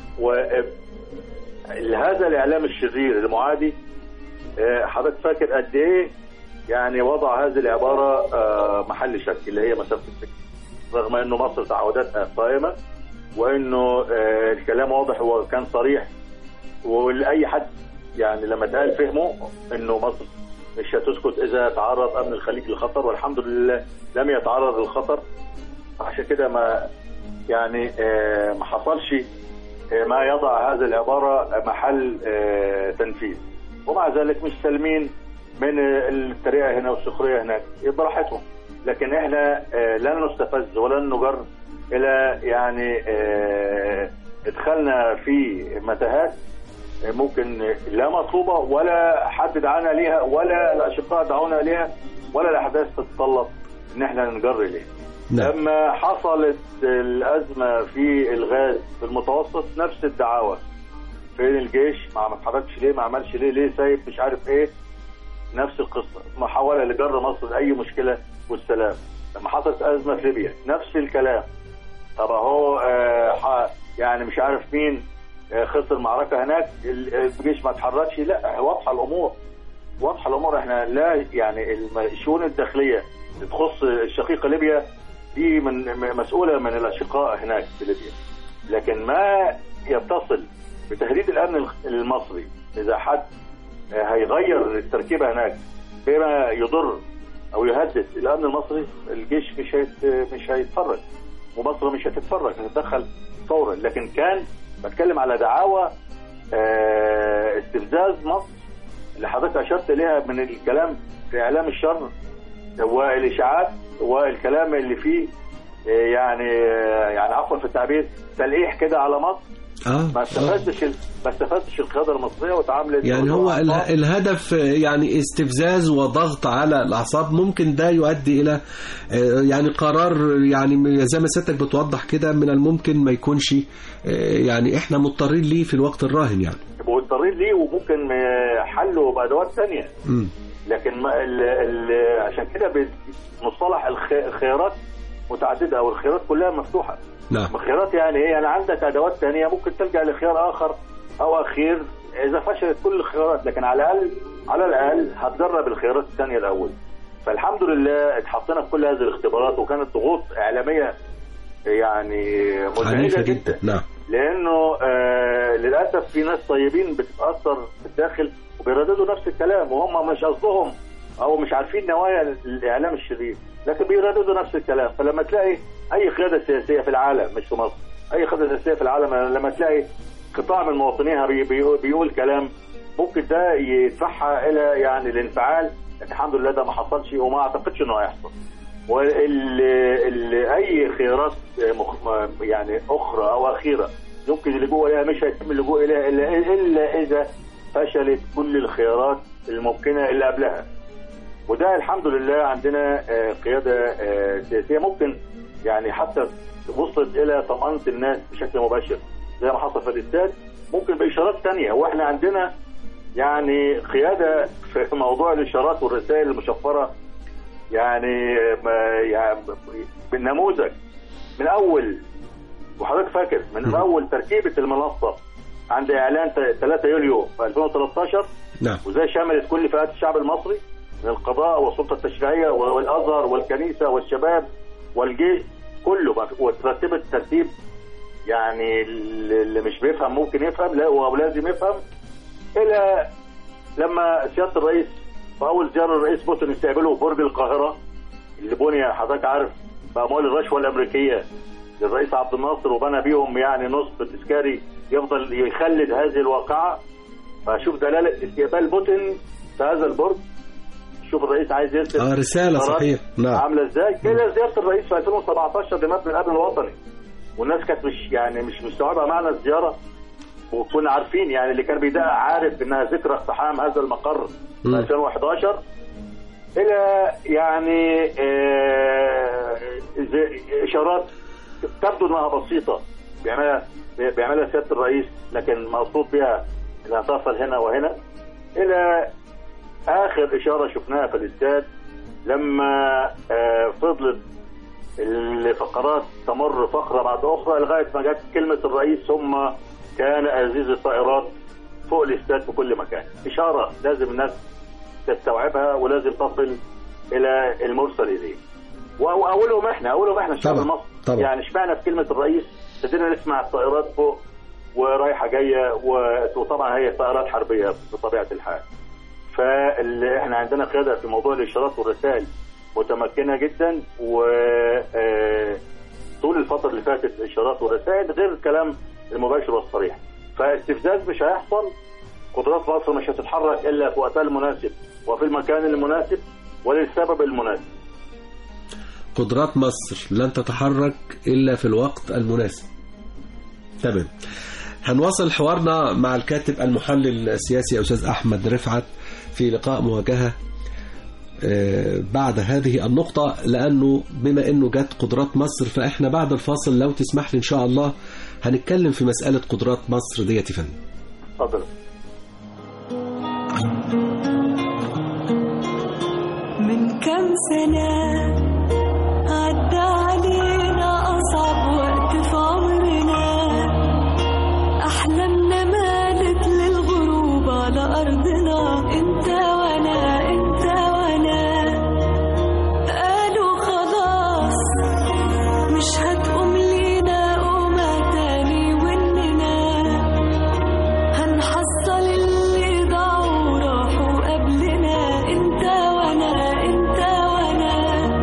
وهذا الاعلام الشرير المعادي آه، حضرتك فاكر قد ايه يعني وضع هذه العباره آه، محل شك اللي هي مسافه السكه رغم انه مصر تعوداتها قائمه وانه آه، الكلام واضح وكان صريح ولاي حد يعني لما اتقال فهمه انه مصر مش هتسكت اذا تعرض امن الخليج للخطر والحمد لله لم يتعرض للخطر عشان كده ما يعني آه، ما حصلش آه، ما يضع هذه العباره محل آه، تنفيذ ومع ذلك مش سالمين من التريقه هنا والسخريه هناك يبقى راحتهم لكن احنا آه، لن نستفز ولن نجر الى يعني آه، ادخلنا في متاهات آه، ممكن لا مطلوبه ولا حد دعانا ليها ولا الاشقاء دعونا ليها ولا الاحداث تتطلب ان احنا نجر اليها نعم لما حصلت الازمه في الغاز في المتوسط نفس الدعاوى فين الجيش ما ما اتحركش ليه ما عملش ليه ليه سايب مش عارف ايه نفس القصه محاوله لجر مصر لاي مشكله والسلام لما حصلت ازمه في ليبيا نفس الكلام طب اهو آه، ح- يعني مش عارف مين آه، خسر معركه هناك ال- الجيش ما اتحركش لا واضحه الامور واضحه الامور احنا لا يعني الم- الشؤون الداخليه اللي تخص الشقيقه ليبيا دي من م- مسؤوله من الاشقاء هناك في ليبيا لكن ما يتصل بتهديد الامن الخ- المصري اذا حد آه، هيغير التركيبه هناك بما يضر او يهدد الامن المصري الجيش مش هيت مش هيتفرج ومصر مش هتتفرج هتتدخل فورا لكن كان بتكلم على دعاوى آه، استفزاز مصر اللي حضرتك اشرت اليها من الكلام في اعلام الشر والاشاعات والكلام اللي فيه آه، يعني آه، يعني عفوا في التعبير تلقيح كده على مصر اه ما آه. استفدتش ال- ما استفدتش القياده المصريه وتعاملت يعني هو ال- بالأعصاب. الهدف يعني استفزاز وضغط على الأعصاب ممكن ده يؤدي إلى آه، يعني قرار يعني زي ما سيادتك بتوضح كده من الممكن ما يكونش آه، يعني احنا مضطرين ليه في الوقت الراهن يعني مضطرين ليه وممكن آه، حله بادوات ثانيه مم. لكن ما ال ال عشان كده بي- مصطلح الخ- الخيارات متعدده او الخيارات كلها مفتوحه نعم الخيارات يعني ايه يعني عندك ادوات ثانيه ممكن تلجا لخيار اخر او اخير اذا فشلت كل الخيارات لكن على الاقل على الاقل هتجرب الخيارات الثانيه الاول فالحمد لله اتحطينا في كل هذه الاختبارات وكانت ضغوط اعلاميه يعني عنيفة مزعجه جدا جدا نعم لانه آه للاسف في ناس طيبين بتتاثر في الداخل وبيرددوا نفس الكلام وهم مش قصدهم او مش عارفين نوايا الاعلام الشرير لكن بيرددوا نفس الكلام فلما تلاقي اي قياده سياسيه في العالم مش في مصر اي قياده سياسيه في العالم لما تلاقي قطاع من مواطنيها بي بي بيقول كلام ممكن ده يدفعها الى يعني الانفعال لكن الحمد لله ده ما حصلش وما اعتقدش انه هيحصل وال ال- اي خيارات مخ يعني اخرى او اخيره يمكن اللجوء اليها مش هيتم اللجوء اليها الا الا اذا فشلت كل الخيارات الممكنه اللي قبلها وده الحمد لله عندنا آه، قياده آه، سياسيه ممكن يعني حتى وصلت الى طمانه الناس بشكل مباشر زي ما حصل في الاستاد ممكن باشارات تانية واحنا عندنا يعني قياده في موضوع الاشارات والرسائل المشفره يعني ما يعني بالنموذج من اول وحضرتك فاكر من اول تركيبه المنصه عند اعلان 3 يوليو في 2013 نعم وزي شملت كل فئات الشعب المصري من القضاء والسلطه التشريعيه والازهر والكنيسه والشباب والجيش كله بقى وترتبت ترتيب يعني اللي مش بيفهم ممكن يفهم لا ولازم يفهم الى لما سياده الرئيس في اول زياره الرئيس بوتين استقبله في برج القاهره اللي بني حضرتك عارف باموال الرشوه الامريكيه للرئيس عبد الناصر وبنى بيهم يعني نصب تذكاري يفضل يخلد هذه الواقعه فشوف دلاله استقبال بوتين في هذا البرج شوف الرئيس عايز يرسل اه رسالة قرارات صحيح نعم عامله ازاي الى زياره الرئيس في 2017 لمبنى الامن الوطني والناس كانت مش يعني مش مستوعبه معنى الزياره وكنا عارفين يعني اللي كان بيدقق عارف انها ذكرى اقتحام هذا المقر في مم. 2011 الى يعني آه، زي- اشارات تبدو انها بسيطه بيعملها بيعملها سياده الرئيس لكن مقصود بها انها تصل هنا وهنا الى اخر اشاره شفناها في الاستاد لما آه، فضلت الفقرات تمر فقره بعد اخرى لغايه ما جت كلمه الرئيس ثم كان عزيز الطائرات فوق الاستاد في كل مكان اشاره لازم الناس تستوعبها ولازم تصل الى المرسل اليه واولهم احنا اولهم احنا الشعب طبعا، المصري طبعا. يعني اشمعنى في كلمه الرئيس ابتدينا نسمع الطائرات فوق ورايحه جايه و- وطبعا هي طائرات حربيه بطبيعه الحال فاللي احنا عندنا قياده في موضوع الاشارات والرسائل متمكنه جدا و آه، طول الفتره اللي فاتت الاشارات والرسائل غير الكلام المباشر والصريح فاستفزاز مش هيحصل قدرات مصر مش هتتحرك الا في وقتها المناسب وفي المكان المناسب وللسبب المناسب قدرات مصر لن تتحرك إلا في الوقت المناسب تمام هنواصل حوارنا مع الكاتب المحلل السياسي أستاذ أحمد رفعت في لقاء مواجهة آه، بعد هذه النقطة لأنه بما أنه جت قدرات مصر فإحنا بعد الفاصل لو تسمح لي إن شاء الله هنتكلم في مسألة قدرات مصر ديت يا فندم اتفضل من كم سنة عدى علينا أصعب وقت في عمرنا أحلامنا مالت للغروب على أرضنا أنت وأنا أنت وأنا قالوا خلاص مش هتقوم لينا قومة تاني وإننا هنحصل اللي ضاعوا وراحوا قبلنا انت وانا انت وانا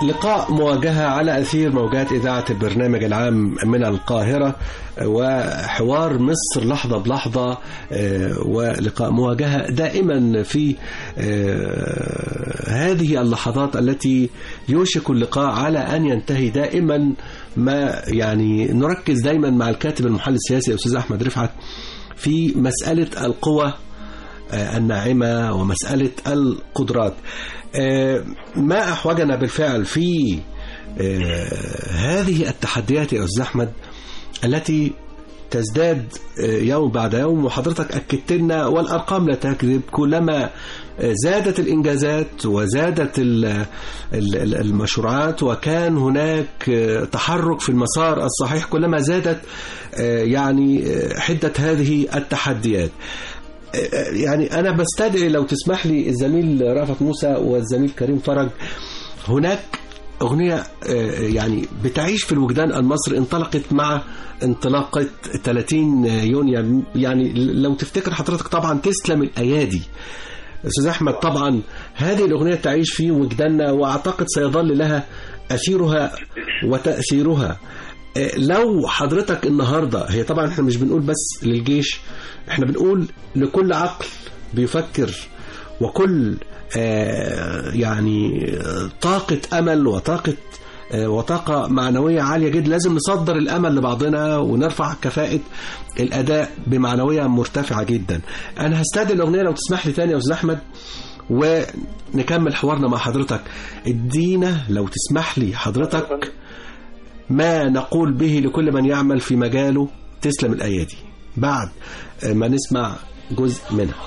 لقاء مواجهة على أثير موجات إذاعة البرنامج العام من القاهرة وحوار مصر لحظة بلحظة آه، ولقاء مواجهة دائما في آه، هذه اللحظات التي يوشك اللقاء على أن ينتهي دائما ما يعني نركز دائما مع الكاتب المحلل السياسي الأستاذ أحمد رفعت في مسألة القوى آه، الناعمة ومسألة القدرات آه، ما أحوجنا بالفعل في آه، هذه التحديات يا أستاذ أحمد التي تزداد آه، يوم بعد يوم وحضرتك أكدت لنا والأرقام لا تكذب كلما آه، زادت الإنجازات وزادت ال- ال- ال- المشروعات وكان هناك آه، تحرك في المسار الصحيح كلما زادت آه، يعني آه، حدة هذه التحديات يعني أنا بستدعي لو تسمح لي الزميل رافت موسى والزميل كريم فرج هناك أغنية آه، يعني بتعيش في الوجدان المصري انطلقت مع انطلاقة 30 يونيو يعني لو تفتكر حضرتك طبعا تسلم الأيادي أستاذ أحمد طبعا هذه الأغنية تعيش في وجداننا وأعتقد سيظل لها أثيرها وتأثيرها آه، لو حضرتك النهاردة هي طبعا احنا مش بنقول بس للجيش احنا بنقول لكل عقل بيفكر وكل آه، يعني آه، طاقة أمل وطاقة آه، وطاقة معنوية عالية جدا لازم نصدر الأمل لبعضنا ونرفع كفاءة الأداء بمعنوية مرتفعة جدا أنا هستأذن الأغنية لو تسمح لي تاني يا أستاذ أحمد ونكمل حوارنا مع حضرتك ادينا لو تسمح لي حضرتك ما نقول به لكل من يعمل في مجاله تسلم الأيادي بعد ما نسمع جزء منها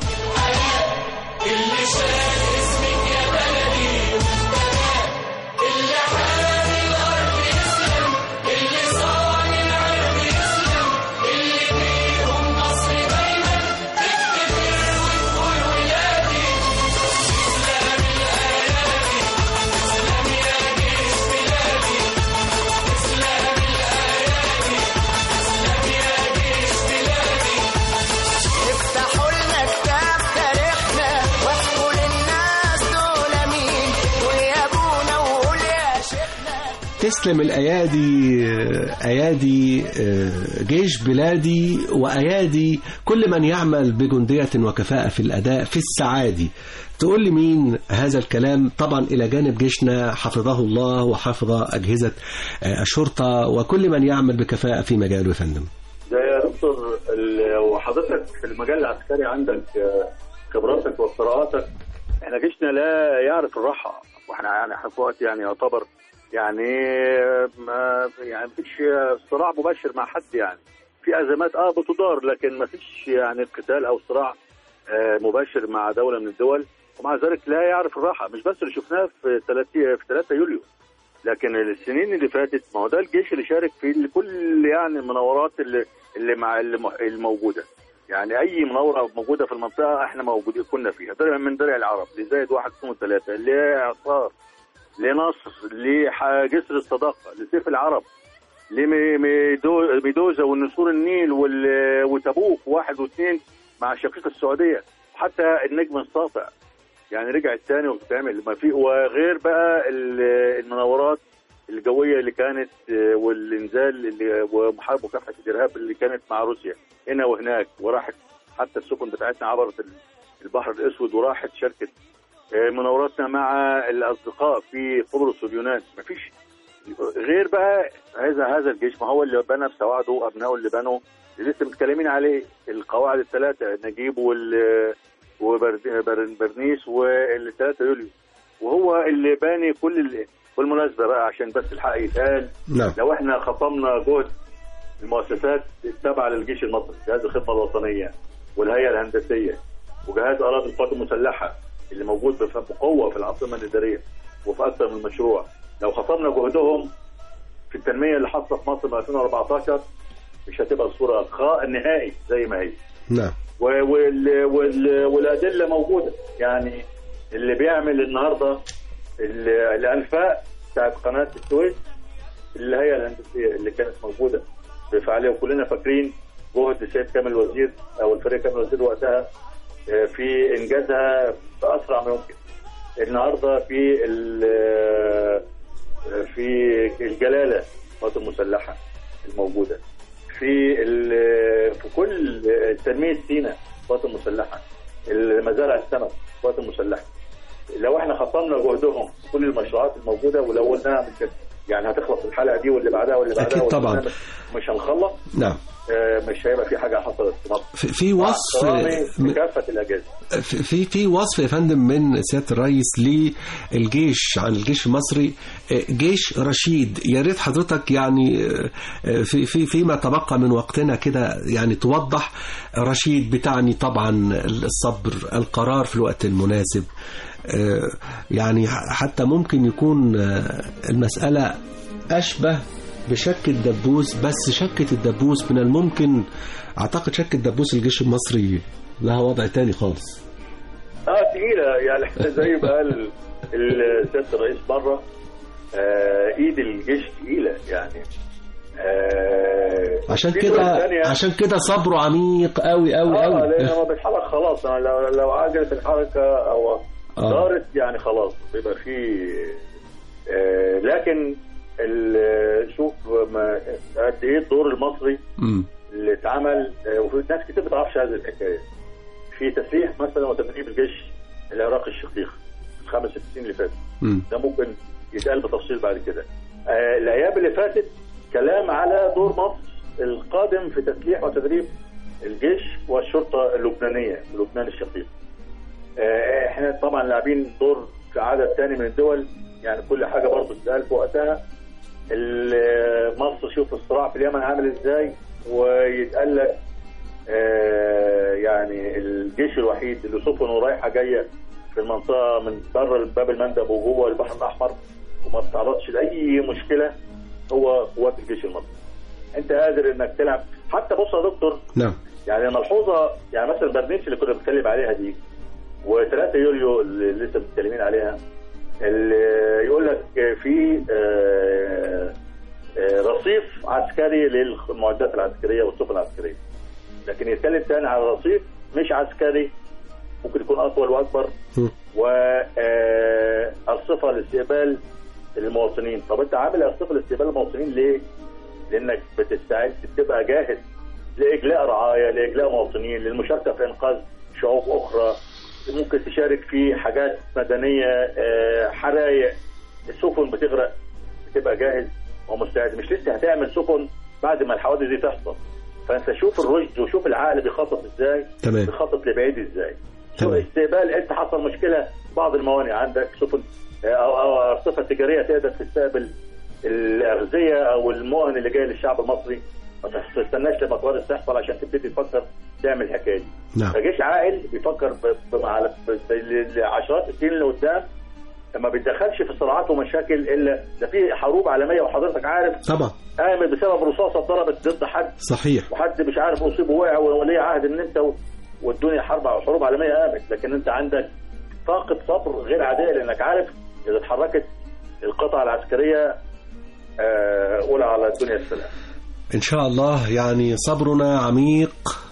افتحوا لنا كتاب تاريخنا واحكوا للناس دول مين قول يا ابونا وقول يا شيخنا تسلم الأيادي أيادي جيش بلادي وأيادي كل من يعمل بجندية وكفاءة في الأداء في السعادي تقول لي مين هذا الكلام طبعا إلى جانب جيشنا حفظه الله وحفظ أجهزة الشرطة وكل من يعمل بكفاءة في مجاله يا فندم ده يا دكتور ال- وحضرتك في المجال العسكري عندك آه، خبراتك وقراءاتك احنا جيشنا لا يعرف الراحه واحنا يعني احنا في وقت يعني يعتبر يعني ما يعني مفيش صراع مباشر مع حد يعني في ازمات اه بتدار لكن ما فيش يعني قتال او صراع آه، مباشر مع دوله من الدول ومع ذلك لا يعرف الراحه مش بس اللي شفناه في 3 في 3 يوليو لكن السنين اللي فاتت ما هو ده الجيش اللي شارك في كل يعني المناورات اللي اللي مع اللي م- الموجوده يعني اي مناوره موجوده في المنطقه احنا موجودين كنا فيها درع من درع العرب لزايد واحد اثنين ثلاثه لاعصار لنصر لجسر الصداقه لسيف العرب لميدوزا والنسور النيل وال- وتبوك واحد واثنين مع شقيق السعوديه حتى النجم الساطع يعني رجعت تاني وبتعمل ما في وغير بقى ال- المناورات الجويه اللي كانت آه، والانزال اللي ومحاربه مكافحه الارهاب اللي كانت مع روسيا هنا وهناك وراحت حتى السفن بتاعتنا عبرت ال- البحر الاسود وراحت شركه آه، مناوراتنا مع الاصدقاء في قبرص واليونان مفيش غير بقى هذا هذا الجيش ما هو اللي بنى بسواعده ابنائه اللي بنوا اللي لسه متكلمين عليه القواعد الثلاثه نجيب وال وبرنيس والثلاثه يوليو وهو اللي باني كل ال- بالمناسبه بقى عشان بس الحق يتقال نعم لو احنا خصمنا جهد المؤسسات التابعه للجيش المصري جهاز الخدمه الوطنيه والهيئه الهندسيه وجهاز اراضي القوات المسلحه اللي موجود بف- بقوه في العاصمه الاداريه وفي اكثر من مشروع لو خصمنا جهدهم في التنميه اللي حصلت في مصر في 2014 مش هتبقى الصوره خاء نهائي زي ما هي نعم و- وال وال والادله موجوده يعني اللي بيعمل النهارده ال- الانفاق بتاعت قناه السويس الهيئه الهندسيه اللي كانت موجوده بفعاليه وكلنا فاكرين جهد السيد كامل وزير او الفريق كامل وزير وقتها آه، في انجازها باسرع ما يمكن النهارده في ال- في الجلاله القوات المسلحه الموجوده في ال- في كل تنميه سيناء القوات المسلحه مزارع السمك القوات المسلحه لو احنا خصمنا جهدهم في كل المشروعات الموجوده ولو قلناها مش هت- يعني هتخلص الحلقه دي واللي بعدها واللي بعدها أكيد واللي طبعاً. بعدها، مش هنخلص نعم آه، مش هيبقى في حاجه حصلت في مصر في- في مع وصف احترامي لكافه الاجهزه في في- في وصف يا فندم من سياده الرئيس للجيش عن الجيش المصري آه، جيش رشيد يا ريت حضرتك يعني آه، في في فيما تبقى من وقتنا كده يعني توضح رشيد بتعني طبعا الصبر القرار في الوقت المناسب آه، يعني حتى ممكن يكون آه، المسألة أشبه بشك الدبوس بس شكة الدبوس من الممكن أعتقد شك الدبوس الجيش المصري لها وضع تاني خالص اه تقيله يعني زي ما قال ال- سياده الرئيس مره آه ايد الجيش تقيله يعني آه عشان في كده دول تانية- عشان كده صبره عميق قوي قوي اه قوي لان هو بيتحرك خلاص أنا لو لو عجلت الحركه او آه. دارت يعني خلاص بيبقى في آه لكن ال- شوف ما- قد ايه الدور المصري مم. اللي اتعمل آه، وفي ناس كتير ما تعرفش هذه الحكايه في تسليح مثلا وتدريب الجيش العراقي الشقيق الخمس ست سنين اللي فاتت مم. ده ممكن يتقال بتفصيل بعد كده آه، الايام اللي فاتت كلام على دور مصر القادم في تسليح وتدريب الجيش والشرطه اللبنانيه في لبنان الشقيق آه، احنا طبعا لاعبين دور في عدد ثاني من الدول يعني كل حاجه برضه تتقال في وقتها ال- مصر شوف الصراع في اليمن عامل ازاي ويتقال لك آه، يعني الجيش الوحيد اللي سفنه رايحه جايه في المنطقه من بره باب المندب وجوه البحر الاحمر وما بتتعرضش لاي مشكله هو قوات الجيش المصري. انت قادر انك تلعب حتى بص يا دكتور نعم يعني ملحوظه يعني مثلا برنيتش اللي كنا بنتكلم عليها دي و3 يوليو اللي لسه متكلمين عليها اللي يقول لك في آه، آه، رصيف عسكري للمعدات العسكريه والسفن العسكريه لكن يتكلم تاني على رصيف مش عسكري ممكن يكون اطول واكبر مم. وارصفه لاستقبال المواطنين طب انت عامل ارصفه لاستقبال المواطنين ليه؟ لانك بتستعد تبقى جاهز لاجلاء رعايا لاجلاء مواطنين للمشاركه في انقاذ شعوب اخرى ممكن تشارك في حاجات مدنيه آه، حرايق السفن بتغرق بتبقى جاهز ومستعد مش لسه هتعمل سفن بعد ما الحوادث دي تحصل فانت شوف الرشد وشوف العقل بيخطط ازاي تمام. بيخطط لبعيد ازاي شوف تمام. استقبال انت حصل مشكله بعض الموانئ عندك سفن آه، او او ارصفه تجاريه تقدر تستقبل الاغذيه او المؤن اللي جاي للشعب المصري ما تستناش لما الكوارث تحصل عشان تبتدي تفكر تعمل الحكايه دي نعم فجيش عاقل بيفكر ب- ب- مع ب- ب- لعشرات السنين اللي قدام ما بيتدخلش في صراعات ومشاكل الا ده في حروب عالميه وحضرتك عارف طبعا قامت بسبب رصاصه اتضربت ضد حد صحيح وحد مش عارف اصيب ووقع وولي عهد ان انت و- والدنيا حرب حروب عالميه قامت لكن انت عندك طاقه صبر غير عاديه لانك عارف اذا اتحركت القطع العسكريه آه، اولى على الدنيا السلام إن شاء الله يعني صبرنا عميق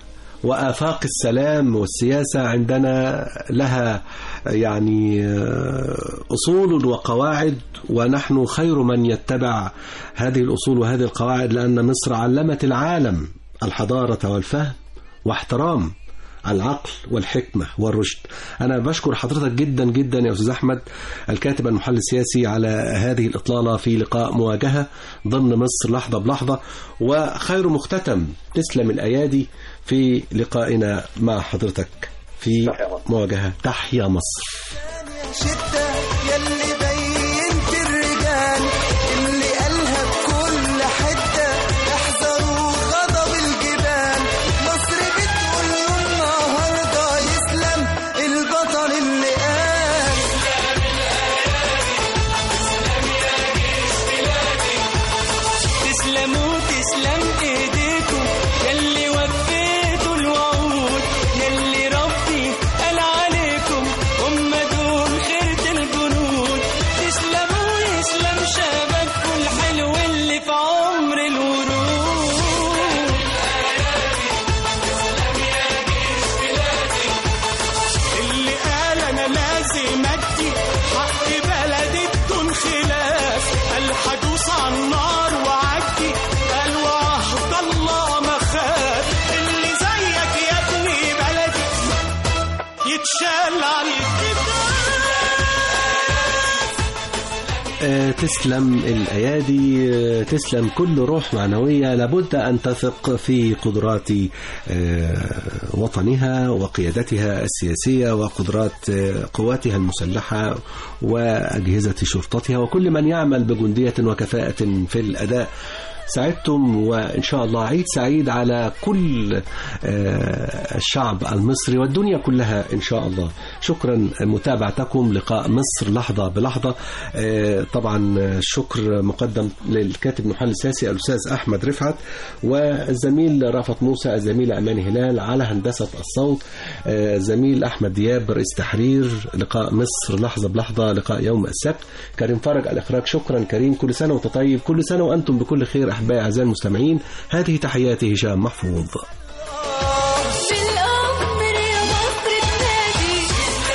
وآفاق السلام والسياسة عندنا لها يعني آه، أصول وقواعد ونحن خير من يتبع هذه الأصول وهذه القواعد لأن مصر علمت العالم الحضارة والفهم واحترام العقل والحكمة والرشد أنا بشكر حضرتك جدا جدا يا أستاذ أحمد الكاتب المحلل السياسي على هذه الإطلالة في لقاء مواجهة ضمن مصر لحظة بلحظة وخير مختتم تسلم الأيادي في لقائنا مع حضرتك في تحيا مصر. مواجهة تحيا مصر شدة يلي بينت الرجال اللي قالها بكل حتة احذروا غضب الجبال مصر بتقول له النهاردة يسلم البطل اللي قال تسلموا تسلم ايديكم يلي وفيتوا الوعود يلي ربي قال عليكم هم دول خيرة تسلم الأيادي آه، تسلم كل روح معنوية لابد أن تثق في قدرات آه، وطنها وقيادتها السياسية وقدرات آه، قواتها المسلحة وأجهزة شرطتها وكل من يعمل بجندية وكفاءة في الأداء سعدتم وإن شاء الله عيد سعيد على كل آه، الشعب المصري والدنيا كلها إن شاء الله شكرا متابعتكم لقاء مصر لحظة بلحظة آه، طبعا الشكر مقدم للكاتب المحلل السياسي الأستاذ أحمد رفعت والزميل رافت موسى الزميل أمان هلال على هندسة الصوت آه، زميل أحمد دياب رئيس تحرير لقاء مصر لحظة بلحظة لقاء يوم السبت كريم فرج الإخراج شكرا كريم كل سنة وأنت طيب كل سنة وأنتم بكل خير أحبائي أعزائي المستمعين هذه تحياتي هشام محفوظ في الأمر يا مصر تنادي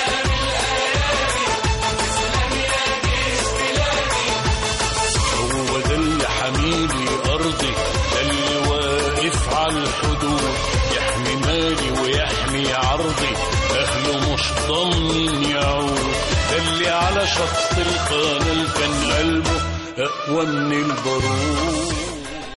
هو ده اللي حميلي أرضي ده اللي واقف على الحدود يحمي مالي ويحمي عرضي أهله مش ضامنين يعود ده اللي على شط القناة كان قلبه أقوى من البارود